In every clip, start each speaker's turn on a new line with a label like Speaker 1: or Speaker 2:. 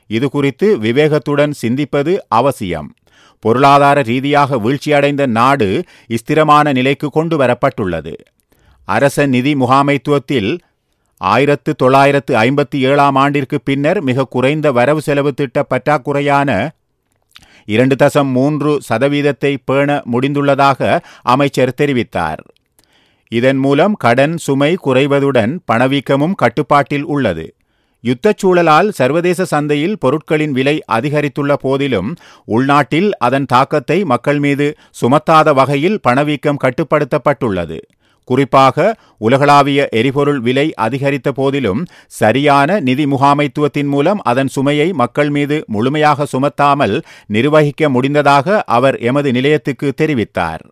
Speaker 1: இது குறித்து விவேகத்துடன் சிந்திப்பது அவசியம் பொருளாதார ரீதியாக வீழ்ச்சியடைந்த நாடு ஸ்திரமான நிலைக்கு கொண்டு வரப்பட்டுள்ளது அரச நிதி முகாமைத்துவத்தில் ஆயிரத்து தொள்ளாயிரத்து ஐம்பத்தி ஏழாம் ஆண்டிற்கு பின்னர் மிக குறைந்த வரவு செலவு திட்ட பற்றாக்குறையான இரண்டு தசம் மூன்று சதவீதத்தை பேண முடிந்துள்ளதாக அமைச்சர் தெரிவித்தார் இதன் மூலம் கடன் சுமை குறைவதுடன் பணவீக்கமும் கட்டுப்பாட்டில் உள்ளது யுத்தச் சூழலால் சர்வதேச சந்தையில் பொருட்களின் விலை அதிகரித்துள்ள போதிலும் உள்நாட்டில் அதன் தாக்கத்தை மக்கள் மீது சுமத்தாத வகையில் பணவீக்கம் கட்டுப்படுத்தப்பட்டுள்ளது குறிப்பாக உலகளாவிய எரிபொருள் விலை அதிகரித்த போதிலும் சரியான நிதி முகாமைத்துவத்தின் மூலம் அதன் சுமையை மக்கள் மீது முழுமையாக சுமத்தாமல் நிர்வகிக்க முடிந்ததாக அவர் எமது நிலையத்துக்கு தெரிவித்தார்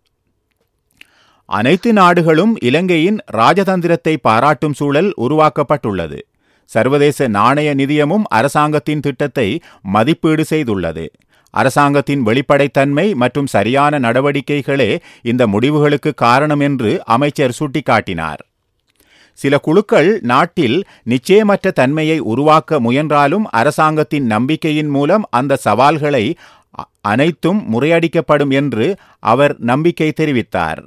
Speaker 1: அனைத்து நாடுகளும் இலங்கையின் ராஜதந்திரத்தை பாராட்டும் சூழல் உருவாக்கப்பட்டுள்ளது சர்வதேச நாணய நிதியமும் அரசாங்கத்தின் திட்டத்தை மதிப்பீடு செய்துள்ளது அரசாங்கத்தின் வெளிப்படைத்தன்மை மற்றும் சரியான நடவடிக்கைகளே இந்த முடிவுகளுக்கு காரணம் என்று அமைச்சர் சுட்டிக்காட்டினார் சில குழுக்கள் நாட்டில் நிச்சயமற்ற தன்மையை உருவாக்க முயன்றாலும் அரசாங்கத்தின் நம்பிக்கையின் மூலம் அந்த சவால்களை அனைத்தும் முறையடிக்கப்படும் என்று அவர் நம்பிக்கை தெரிவித்தார்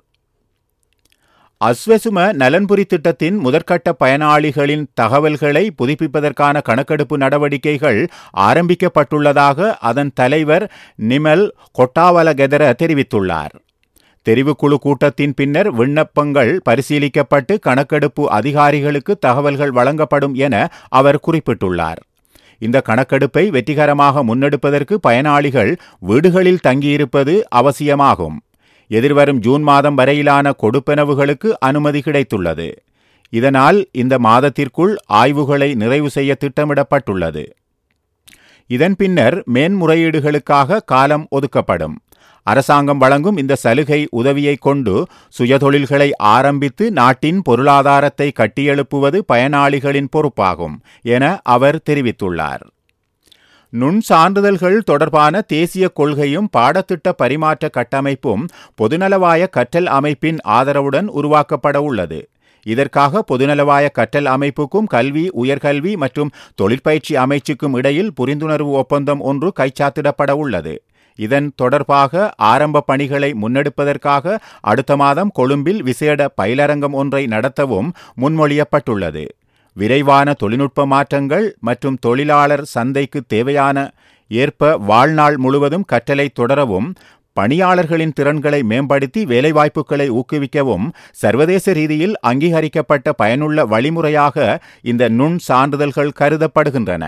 Speaker 1: அஸ்வசும நலன்புரி திட்டத்தின் முதற்கட்ட பயனாளிகளின் தகவல்களை புதுப்பிப்பதற்கான கணக்கெடுப்பு நடவடிக்கைகள் ஆரம்பிக்கப்பட்டுள்ளதாக அதன் தலைவர் நிமல் கொட்டாவலகெதர தெரிவித்துள்ளார் தெரிவுக்குழு கூட்டத்தின் பின்னர் விண்ணப்பங்கள் பரிசீலிக்கப்பட்டு கணக்கெடுப்பு அதிகாரிகளுக்கு தகவல்கள் வழங்கப்படும் என அவர் குறிப்பிட்டுள்ளார் இந்த கணக்கெடுப்பை வெற்றிகரமாக முன்னெடுப்பதற்கு பயனாளிகள் வீடுகளில் தங்கியிருப்பது அவசியமாகும் எதிர்வரும் ஜூன் மாதம் வரையிலான கொடுப்பனவுகளுக்கு அனுமதி கிடைத்துள்ளது இதனால் இந்த மாதத்திற்குள் ஆய்வுகளை நிறைவு செய்ய திட்டமிடப்பட்டுள்ளது இதன் பின்னர் மேன்முறையீடுகளுக்காக காலம் ஒதுக்கப்படும் அரசாங்கம் வழங்கும் இந்த சலுகை உதவியை கொண்டு சுயதொழில்களை ஆரம்பித்து நாட்டின் பொருளாதாரத்தை கட்டியெழுப்புவது பயனாளிகளின் பொறுப்பாகும் என அவர் தெரிவித்துள்ளார் நுண் சான்றிதழ்கள் தொடர்பான தேசிய கொள்கையும் பாடத்திட்ட பரிமாற்ற கட்டமைப்பும் பொதுநலவாய கற்றல் அமைப்பின் ஆதரவுடன் உருவாக்கப்பட உள்ளது இதற்காக பொதுநலவாய கற்றல் அமைப்புக்கும் கல்வி உயர்கல்வி மற்றும் தொழிற்பயிற்சி அமைச்சுக்கும் இடையில் புரிந்துணர்வு ஒப்பந்தம் ஒன்று கைச்சாத்திடப்பட உள்ளது இதன் தொடர்பாக ஆரம்ப பணிகளை முன்னெடுப்பதற்காக அடுத்த மாதம் கொழும்பில் விசேட பயிலரங்கம் ஒன்றை நடத்தவும் முன்மொழியப்பட்டுள்ளது விரைவான தொழில்நுட்ப மாற்றங்கள் மற்றும் தொழிலாளர் சந்தைக்கு தேவையான ஏற்ப வாழ்நாள் முழுவதும் கற்றலை தொடரவும் பணியாளர்களின் திறன்களை மேம்படுத்தி வேலைவாய்ப்புகளை ஊக்குவிக்கவும் சர்வதேச ரீதியில் அங்கீகரிக்கப்பட்ட பயனுள்ள வழிமுறையாக இந்த நுண் சான்றிதழ்கள் கருதப்படுகின்றன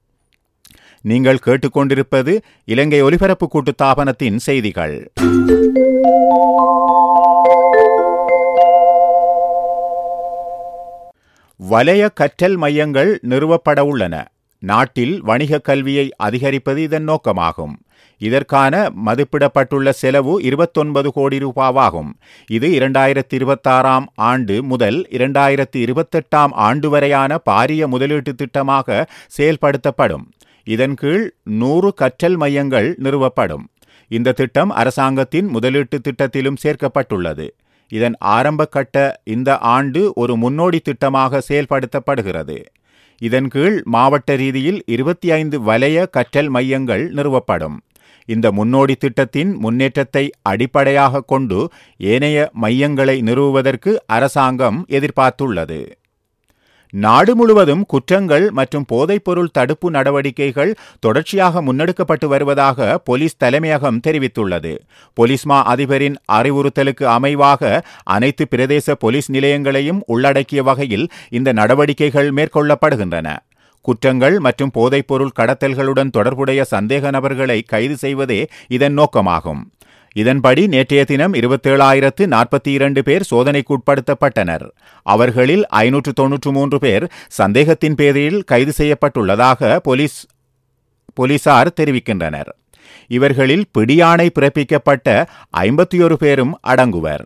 Speaker 1: நீங்கள் கேட்டுக்கொண்டிருப்பது இலங்கை ஒலிபரப்பு கூட்டுத்தாபனத்தின் செய்திகள் வலய கற்றல் மையங்கள் நிறுவப்பட உள்ளன நாட்டில் வணிக கல்வியை அதிகரிப்பது இதன் நோக்கமாகும் இதற்கான மதிப்பிடப்பட்டுள்ள செலவு இருபத்தொன்பது கோடி ரூபாவாகும் இது இரண்டாயிரத்தி இருபத்தாறாம் ஆண்டு முதல் இரண்டாயிரத்தி இருபத்தெட்டாம் ஆண்டு வரையான பாரிய முதலீட்டு திட்டமாக செயல்படுத்தப்படும் இதன் கீழ் நூறு கற்றல் மையங்கள் நிறுவப்படும் இந்த திட்டம் அரசாங்கத்தின் முதலீட்டு திட்டத்திலும் சேர்க்கப்பட்டுள்ளது இதன் ஆரம்ப கட்ட இந்த ஆண்டு ஒரு முன்னோடி திட்டமாக செயல்படுத்தப்படுகிறது இதன் கீழ் மாவட்ட ரீதியில் இருபத்தி ஐந்து வலய கற்றல் மையங்கள் நிறுவப்படும் இந்த முன்னோடி திட்டத்தின் முன்னேற்றத்தை அடிப்படையாக கொண்டு ஏனைய மையங்களை நிறுவுவதற்கு அரசாங்கம் எதிர்பார்த்துள்ளது நாடு முழுவதும் குற்றங்கள் மற்றும் போதைப்பொருள் தடுப்பு நடவடிக்கைகள் தொடர்ச்சியாக முன்னெடுக்கப்பட்டு வருவதாக போலீஸ் தலைமையகம் தெரிவித்துள்ளது போலீஸ்மா அதிபரின் அறிவுறுத்தலுக்கு அமைவாக அனைத்து பிரதேச போலீஸ் நிலையங்களையும் உள்ளடக்கிய வகையில் இந்த நடவடிக்கைகள் மேற்கொள்ளப்படுகின்றன குற்றங்கள் மற்றும் போதைப்பொருள் கடத்தல்களுடன் தொடர்புடைய சந்தேக நபர்களை கைது செய்வதே இதன் நோக்கமாகும் இதன்படி நேற்றைய தினம் இருபத்தேழாயிரத்து நாற்பத்தி இரண்டு பேர் சோதனைக்குட்படுத்தப்பட்டனர் அவர்களில் ஐநூற்று தொன்னூற்று மூன்று பேர் சந்தேகத்தின் பேரில் கைது செய்யப்பட்டுள்ளதாக போலீஸ் போலீசார் தெரிவிக்கின்றனர் இவர்களில் பிடியாணை பிறப்பிக்கப்பட்ட ஐம்பத்தி ஒரு பேரும் அடங்குவர்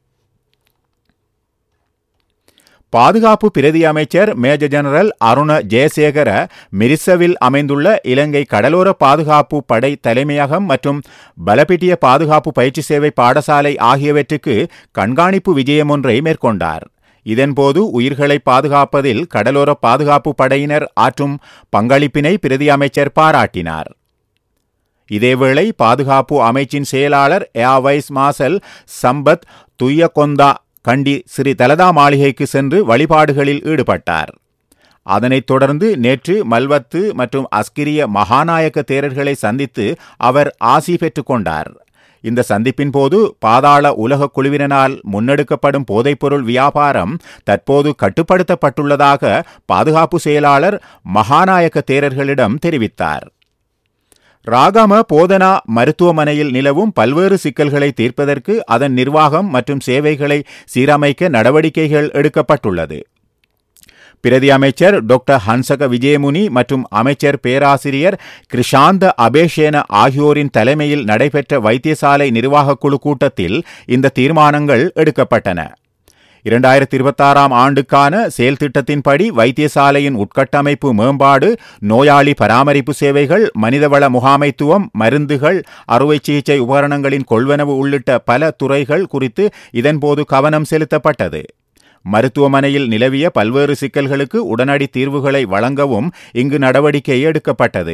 Speaker 1: பாதுகாப்பு பிரதி அமைச்சர் மேஜர் ஜெனரல் அருண ஜெயசேகர மிரிசவில் அமைந்துள்ள இலங்கை கடலோர பாதுகாப்பு படை தலைமையகம் மற்றும் பலபிட்டிய பாதுகாப்பு பயிற்சி சேவை பாடசாலை ஆகியவற்றுக்கு கண்காணிப்பு விஜயம் ஒன்றை மேற்கொண்டார் இதன்போது உயிர்களை பாதுகாப்பதில் கடலோர பாதுகாப்பு படையினர் ஆற்றும் பங்களிப்பினை பிரதி அமைச்சர் பாராட்டினார் இதேவேளை பாதுகாப்பு அமைச்சின் செயலாளர் air vice marshal Sampath Thuyyakontha Kandy Sri Dalada மாளிகைக்கு சென்று வழிபாடுகளில் ஈடுபட்டார் அதனைத் தொடர்ந்து நேற்று மல்வத்து மற்றும் அஸ்கிரிய மகாநாயக்க தேரர்களை சந்தித்து அவர் ஆசி பெற்றுக் கொண்டார் இந்த சந்திப்பின் போது பாதாள உலக குழுவினரால் முன்னெடுக்கப்படும் போதைப்பொருள் வியாபாரம் தற்போது கட்டுப்படுத்தப்பட்டுள்ளதாக பாதுகாப்பு செயலாளர் மகாநாயக்க தேரர்களிடம் தெரிவித்தார் ராகம போதனா மருத்துவமனையில் நிலவும் பல்வேறு சிக்கல்களை தீர்ப்பதற்கு அதன் நிர்வாகம் மற்றும் சேவைகளை சீரமைக்க நடவடிக்கைகள் எடுக்கப்பட்டுள்ளது பிரதி அமைச்சர் டாக்டர் ஹன்சக விஜயமுனி மற்றும் அமைச்சர் பேராசிரியர் கிருஷாந்த அபேஷேன ஆகியோரின் தலைமையில் நடைபெற்ற வைத்தியசாலை நிர்வாகக் குழு கூட்டத்தில் இந்த தீர்மானங்கள் எடுக்கப்பட்டன இரண்டாயிரத்தி இருபத்தாறாம் ஆண்டுக்கான செயல் திட்டத்தின்படி வைத்தியசாலையின் உட்கட்டமைப்பு மேம்பாடு நோயாளி பராமரிப்பு சேவைகள் மனிதவள முகாமைத்துவம் மருந்துகள் அறுவை சிகிச்சை உபகரணங்களின் கொள்வனவு உள்ளிட்ட பல துறைகள் குறித்து இதன்போது கவனம் செலுத்தப்பட்டது மருத்துவமனையில் நிலவிய பல்வேறு சிக்கல்களுக்கு உடனடி தீர்வுகளை வழங்கவும் இங்கு நடவடிக்கை எடுக்கப்பட்டது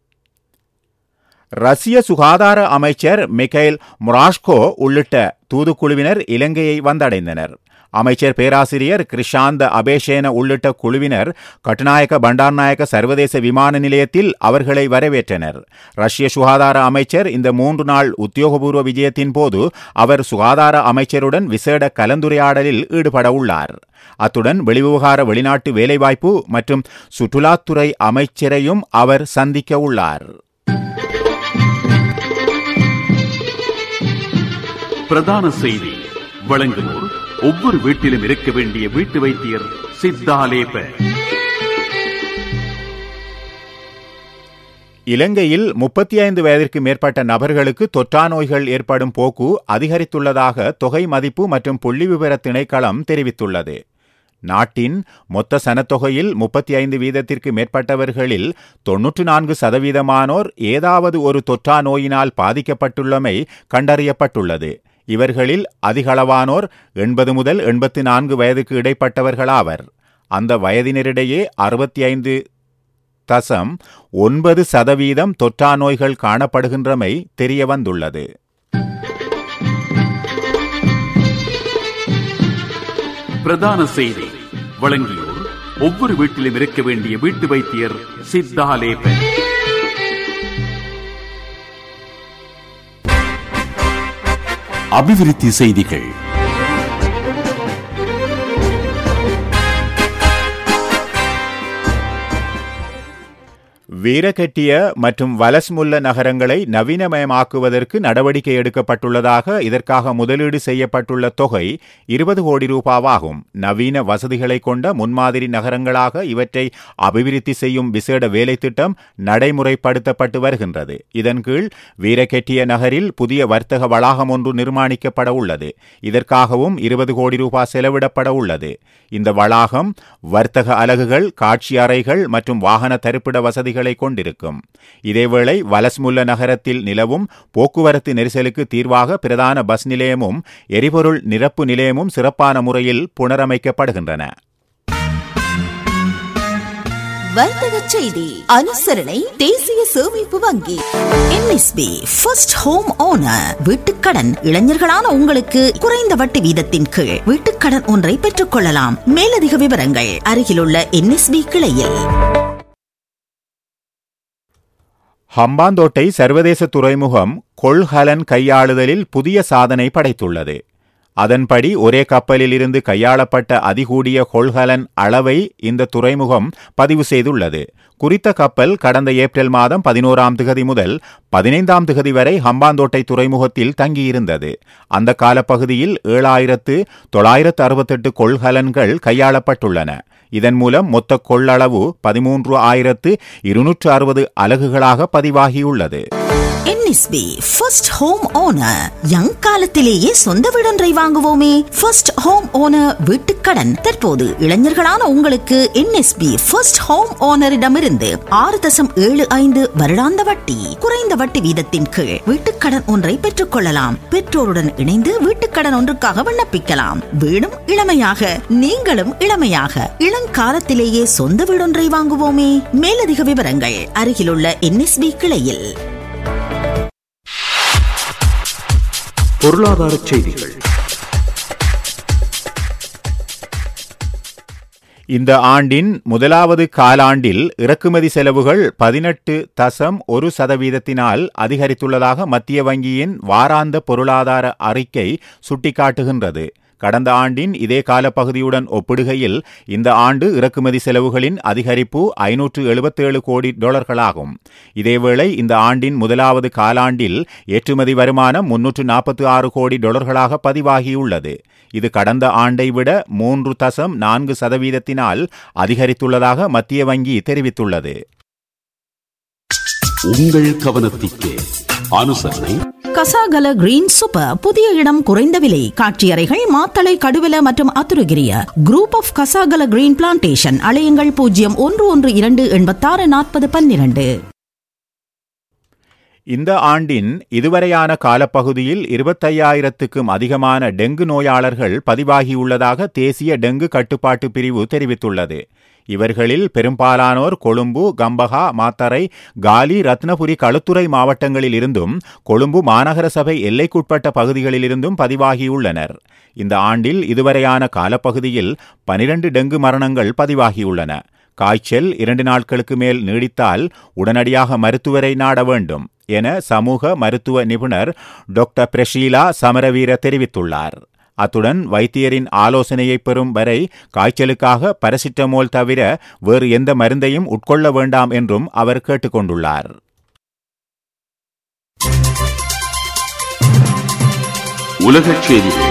Speaker 1: ரஷ்ய சுகாதார அமைச்சர் மிகைல் முராஷ்கோ உள்ளிட்ட தூதுக்குழுவினர் இலங்கையை வந்தடைந்தனர் அமைச்சர் பேராசிரியர் கிருஷாந்த அபேஷேன உள்ளிட்ட குழுவினர் கட்டுநாயக்க பண்டார்நாயக்க சர்வதேச விமான நிலையத்தில் அவர்களை வரவேற்றனர் ரஷ்ய சுகாதார அமைச்சர் இந்த மூன்று நாள் உத்தியோகபூர்வ விஜயத்தின் போது அவர் சுகாதார அமைச்சருடன் விசேட கலந்துரையாடலில் ஈடுபட உள்ளார் அத்துடன் வெளிவிவகார வெளிநாட்டு வேலைவாய்ப்பு மற்றும் சுற்றுலாத்துறை அமைச்சரையும் அவர் சந்திக்க உள்ளார்
Speaker 2: பிரதான செய்தி வழங்குவோர் ஒவ்வொரு வீட்டிலும் இருக்க வேண்டிய வீட்டு வைத்தியர் சித்தாலேப
Speaker 1: இலங்கையில் முப்பத்தி ஐந்து வயதிற்கு மேற்பட்ட நபர்களுக்கு தொற்றா நோய்கள் ஏற்படும் போக்கு அதிகரித்துள்ளதாக தொகை மதிப்பு மற்றும் புள்ளி விவர திணைக்களம் தெரிவித்துள்ளது நாட்டின் மொத்த சனத்தொகையில் முப்பத்தி ஐந்து வீதத்திற்கு மேற்பட்டவர்களில் தொன்னூற்று நான்கு சதவீதமானோர் ஏதாவது ஒரு தொற்றா நோயினால் பாதிக்கப்பட்டுள்ளமை கண்டறியப்பட்டுள்ளது இவர்களில் அதிகளவானோர் எண்பது முதல் எண்பத்தி நான்கு வயதுக்கு இடைப்பட்டவர்களாவர் அந்த வயதினரிடையே அறுபத்தி ஐந்து தசம் ஒன்பது சதவீதம் தொற்றா நோய்கள் காணப்படுகின்றமை தெரியவந்துள்ளது
Speaker 2: பிரதான செய்தி வழங்கியோர் ஒவ்வொரு வீட்டிலும் இருக்க வேண்டிய வீட்டு வைத்தியர் சித்தாலேப அபிவிருத்தி செய்திகள்
Speaker 1: வீரகெட்டிய மற்றும் வலஸ்முல்ல நகரங்களை நவீனமயமாக்குவதற்கு நடவடிக்கை எடுக்கப்பட்டுள்ளதாக இதற்காக முதலீடு செய்யப்பட்டுள்ள தொகை இருபது கோடி ரூபாவாகும் நவீன வசதிகளை கொண்ட முன்மாதிரி நகரங்களாக இவற்றை அபிவிருத்தி செய்யும் விசேட வேலை திட்டம் நடைமுறைப்படுத்தப்பட்டு வருகின்றது இதன் கீழ் வீரகெட்டிய நகரில் புதிய வர்த்தக வளாகம் ஒன்று நிர்மாணிக்கப்பட உள்ளது இதற்காகவும் இருபது கோடி ரூபாய் செலவிடப்பட உள்ளது இந்த வளாகம் வர்த்தக அலகுகள் காட்சி அறைகள் மற்றும் வாகன தரிப்பிட வசதிகளை கொண்டிருக்கும் இதேவேளை வலஸ்முல்ல நகரத்தில் நிலவும் போக்குவரத்து நெரிசலுக்கு தீர்வாக பிரதான பஸ் நிலையமும் எரிபொருள் நிரப்பு நிலையமும் சிறப்பான முறையில் புனரமைக்கப்படுகின்றன
Speaker 3: வர்த்தக செய்தி அனுசரணை தேசிய சேமிப்பு வங்கி என்எஸ்பி ஃபர்ஸ்ட் ஹோம் ஓனர் வீட்டுக்கடன் இளைஞர்களான உங்களுக்கு குறைந்த வட்டி வீதத்தின் கீழ் வீட்டுக்கடன் ஒன்றை பெற்றுக் கொள்ளலாம் மேலதிக விவரங்கள் அருகிலுள்ள என்எஸ்பி கிளையில்
Speaker 1: ஹம்பாந்தோட்டை சர்வதேச துறைமுகம் கொள்ஹலன் கையாளுதலில் புதிய சாதனை படைத்துள்ளது அதன்படி ஒரே கப்பலில் இருந்து கையாளப்பட்ட அதிகூடிய கொள்கலன் அளவை இந்த துறைமுகம் பதிவு செய்துள்ளது குறித்த கப்பல் கடந்த ஏப்ரல் மாதம் பதினோராம் திகதி முதல் பதினைந்தாம் திகதி வரை ஹம்பாந்தோட்டை துறைமுகத்தில் தங்கியிருந்தது அந்த காலப்பகுதியில் ஏழாயிரத்து தொள்ளாயிரத்து அறுபத்தெட்டு கொள்கலன்கள் கையாளப்பட்டுள்ளன இதன் மூலம் மொத்த கொள்ளளவு பதிமூன்று ஆயிரத்து இருநூற்று அறுபது அலகுகளாக பதிவாகியுள்ளது
Speaker 3: NSB first home owner young காலத்திலேயே சொந்த வீடொன்றை வாங்குவோமே ஃபர்ஸ்ட் ஹோம் ஓனர் வீட்டுக்கடன் தற்போது இளைஞர்களான உங்களுக்கு என்எஸ்பி ஃபர்ஸ்ட் ஹோம் ஓனரிடமிருந்து ஆறு தசம் ஏழு ஐந்து வருடாந்த வட்டி குறைந்த வட்டி வீதத்தின் கீழ் வீட்டுக்கடன் ஒன்றை பெற்றுக் கொள்ளலாம் பெற்றோருடன் இணைந்து வீட்டுக்கடன் ஒன்றுக்காக விண்ணப்பிக்கலாம் வீடும் இளமையாக நீங்களும் இளமையாக இளங்காலத்திலேயே சொந்த வீடொன்றை வாங்குவோமே மேலதிக விவரங்கள் அருகிலுள்ள என்எஸ்பி கிளையில்
Speaker 2: பொருளாதார செய்திகள்
Speaker 1: இந்த ஆண்டின் முதலாவது காலாண்டில் இறக்குமதி செலவுகள் பதினெட்டு தசம் ஒரு சதவீதத்தினால் அதிகரித்துள்ளதாக மத்திய வங்கியின் வாராந்த பொருளாதார அறிக்கை சுட்டிக்காட்டுகின்றது கடந்த ஆண்டின் இதே காலப்பகுதியுடன் ஒப்பிடுகையில் இந்த ஆண்டு இறக்குமதி செலவுகளின் அதிகரிப்பு ஐநூற்று எழுபத்தேழு கோடி டாலர்களாகும் இதேவேளை இந்த ஆண்டின் முதலாவது காலாண்டில் ஏற்றுமதி வருமானம் முன்னூற்று நாற்பத்தி ஆறு கோடி டாலர்களாக பதிவாகியுள்ளது இது கடந்த ஆண்டை விட மூன்று தசம் நான்கு சதவீதத்தினால் அதிகரித்துள்ளதாக மத்திய வங்கி தெரிவித்துள்ளது
Speaker 2: உங்கள் கவனத்திற்கு அனுசரணை
Speaker 3: கசாகல கிரீன் சூப்பர் புதிய இடம் குறைந்த விலை காட்சியறைகள் மாத்தளை கடுவல மற்றும் Athurugiriya group of Kasagala green plantation அலையுங்கள் பூஜ்ஜியம் ஒன்று ஒன்று இரண்டு எண்பத்தாறு நாற்பது பன்னிரண்டு
Speaker 1: இந்த ஆண்டின் இதுவரையான காலப்பகுதியில் இருபத்தையாயிரத்துக்கும் அதிகமான டெங்கு நோயாளர்கள் பதிவாகியுள்ளதாக தேசிய டெங்கு கட்டுப்பாட்டு பிரிவு தெரிவித்துள்ளது இவர்களில் பெரும்பாலானோர் கொழும்பு கம்பகா மாத்தரை காலி ரத்னபுரி களுத்துறை மாவட்டங்களில் இருந்தும் கொழும்பு மாநகர சபை எல்லைக்குட்பட்ட பகுதிகளிலிருந்தும் பதிவாகியுள்ளனர் இந்த ஆண்டில் இதுவரையான காலப்பகுதியில் பனிரண்டு டெங்கு மரணங்கள் பதிவாகியுள்ளன காய்ச்சல் இரண்டு நாட்களுக்கு மேல் நீடித்தால் உடனடியாக மருத்துவரை நாட வேண்டும் என சமூக மருத்துவ நிபுணர் டாக்டர் பிரஷீலா சமரவீர தெரிவித்துள்ளார் அத்துடன் வைத்தியரின் ஆலோசனையை பெறும் வரை காய்ச்சலுக்காக பரசிட்டமோல் தவிர வேறு எந்த மருந்தையும் உட்கொள்ள வேண்டாம் என்றும் அவர் கேட்டுக்கொண்டுள்ளார்
Speaker 2: உலகச் செய்திகள்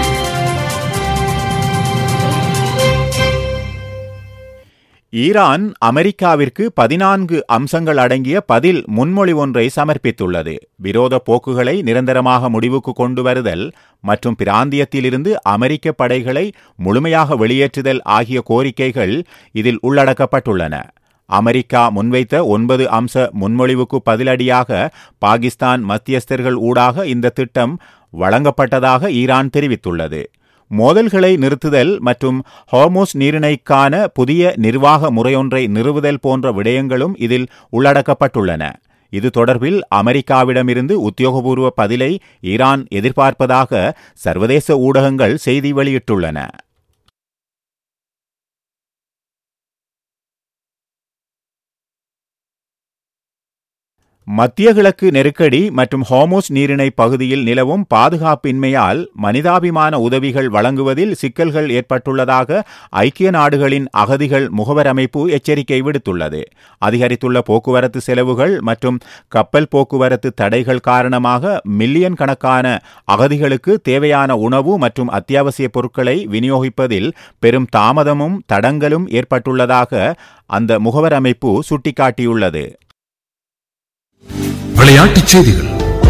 Speaker 1: ஈரான் அமெரிக்காவிற்கு பதினான்கு அம்சங்கள் அடங்கிய பதில் முன்மொழி ஒன்றை சமர்ப்பித்துள்ளது விரோத போக்குகளை நிரந்தரமாக முடிவுக்கு கொண்டு வருதல் மற்றும் பிராந்தியத்திலிருந்து அமெரிக்க படைகளை முழுமையாக வெளியேற்றுதல் ஆகிய கோரிக்கைகள் இதில் உள்ளடக்கப்பட்டுள்ளன அமெரிக்கா முன்வைத்த ஒன்பது அம்ச முன்மொழிவுக்கு பதிலடியாக பாகிஸ்தான் மத்தியஸ்தர்கள் ஊடாக இந்த திட்டம் வழங்கப்பட்டதாக ஈரான் தெரிவித்துள்ளது மோதல்களை நிறுத்துதல் மற்றும் ஹார்மோஸ் நீரிணைக்கான புதிய நிர்வாக முறையொன்றை நிறுவுதல் போன்ற விடயங்களும் இதில் உள்ளடக்கப்பட்டுள்ளன இது தொடர்பில் அமெரிக்காவிடமிருந்து உத்தியோகபூர்வ பதிலை ஈரான் எதிர்பார்ப்பதாக சர்வதேச ஊடகங்கள் செய்தி வெளியிட்டுள்ளன மத்திய கிழக்கு நெருக்கடி மற்றும் ஹோமோஸ் நீரிணை பகுதியில் நிலவும் பாதுகாப்பின்மையால் மனிதாபிமான உதவிகள் வழங்குவதில் சிக்கல்கள் ஏற்பட்டுள்ளதாக ஐக்கிய நாடுகளின் அகதிகள் முகவர் அமைப்பு எச்சரிக்கை விடுத்துள்ளது அதிகரித்துள்ள போக்குவரத்து செலவுகள் மற்றும் கப்பல் போக்குவரத்து தடைகள் காரணமாக மில்லியன் கணக்கான அகதிகளுக்கு தேவையான உணவு மற்றும் அத்தியாவசிய பொருட்களை விநியோகிப்பதில் பெரும் தாமதமும் தடங்களும் ஏற்பட்டுள்ளதாக அந்த முகவர் அமைப்பு சுட்டிக்காட்டியுள்ளது
Speaker 4: விளையாட்டுச் செய்திகள்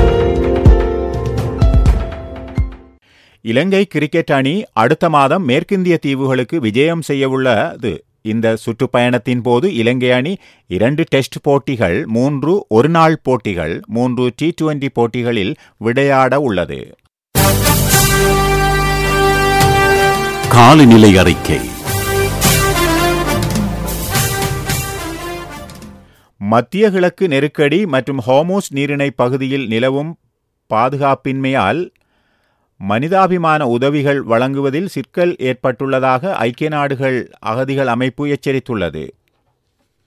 Speaker 1: இலங்கை கிரிக்கெட் அணி அடுத்த மாதம் மேற்கிந்திய தீவுகளுக்கு விஜயம் செய்யவுள்ளது இந்த சுற்றுப்பயணத்தின் போது இலங்கை அணி இரண்டு டெஸ்ட் போட்டிகள் மூன்று ஒருநாள் போட்டிகள் மூன்று டி டுவெண்டி போட்டிகளில் விளையாட உள்ளது
Speaker 2: காலநிலை அறிக்கை
Speaker 1: மத்திய கிழக்கு நெருக்கடி மற்றும் ஹோமோஸ் நீரிணை பகுதியில் நிலவும் பாதுகாப்பின்மையால் மனிதாபிமான உதவிகள் வழங்குவதில் சிக்கல் ஏற்பட்டுள்ளதாக ஐக்கிய நாடுகள் அகதிகள் அமைப்பு எச்சரித்துள்ளது